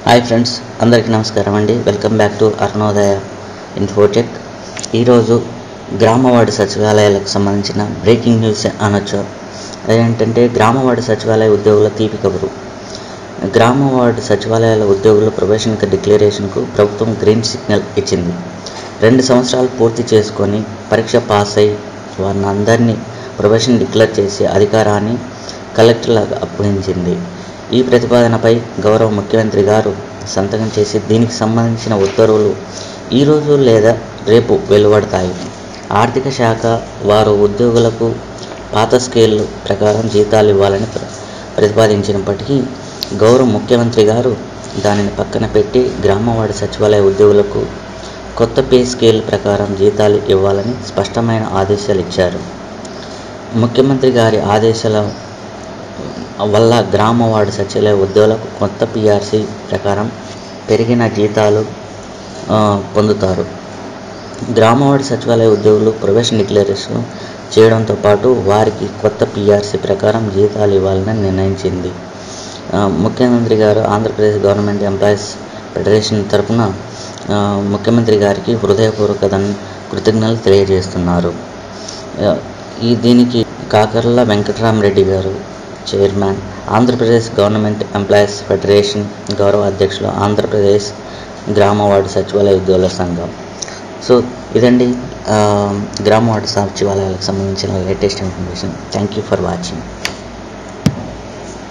hi friends అందరికీ నమస్కారం అండి welcome back to Arunodaya Infotech ఈరోజు గ్రామవార్డు సచివాలయాలకు సంబంధించిన బ్రేకింగ్ న్యూస్ అనొచ్చు అదేంటంటే గ్రామవార్డు సచివాలయ ఉద్యోగుల తీపి కబురు గ్రామ వార్డు సచివాలయాల ఉద్యోగుల ప్రొబేషన్ డిక్లరేషన్కు ప్రభుత్వం గ్రీన్ సిగ్నల్ ఇచ్చింది రెండు సంవత్సరాలు పూర్తి చేసుకొని పరీక్ష పాస్ అయి వారిని అందరినీ ప్రొబేషన్ డిక్లేర్ చేసే అధికారాన్ని కలెక్టర్లకు అప్పగించింది ఈ ప్రతిపాదనపై గౌరవ ముఖ్యమంత్రి గారు సంతకం చేసి దీనికి సంబంధించిన ఉత్తర్వులు ఈరోజు లేదా రేపు వెలువడతాయి ఆర్థిక శాఖ వారు ఉద్యోగులకు పాత స్కేల్ ప్రకారం జీతాలు ఇవ్వాలని ప్ర- ప్రతిపాదించినప్పటికీ గౌరవ ముఖ్యమంత్రి గారు దానిని పక్కన పెట్టి గ్రామవార్డు సచివాలయ ఉద్యోగులకు కొత్త పే స్కేల్ ప్రకారం జీతాలు ఇవ్వాలని స్పష్టమైన ఆదేశాలు ఇచ్చారు ముఖ్యమంత్రి గారి ఆదేశాల వల్ల గ్రామ వార్డు సచివాలయ ఉద్యోగులకు కొత్త పిఆర్సీ ప్రకారం పెరిగిన జీతాలు ఆ, పొందుతారు గ్రామ వార్డు సచివాలయ ఉద్యోగులు ప్రొబేషన్ డిక్లరేషన్ చేయడంతో పాటు వారికి కొత్త పిఆర్సీ ప్రకారం జీతాలు ఇవ్వాలని నిర్ణయించింది ఆ, ముఖ్యమంత్రి గారు ఆంధ్రప్రదేశ్ గవర్నమెంట్ ఎంప్లాయీస్ ఫెడరేషన్ తరపున ఆ, ముఖ్యమంత్రి గారికి హృదయపూర్వక ధన్- కృతజ్ఞతలు తెలియజేస్తున్నారు ఆ, ఈ దీనికి కాకర్ల వెంకటరామరెడ్డి గారు chairman Andhra Pradesh government employees federation గౌరవ అధ్యక్షులు ఆంధ్రప్రదేశ్ గ్రామ వార్డు సచివాలయ ఉద్యోగుల సంఘం సో ఇదండి ఆ, గ్రామ వార్డు సచివాలయాలకు సంబంధించిన latest information thank you for watching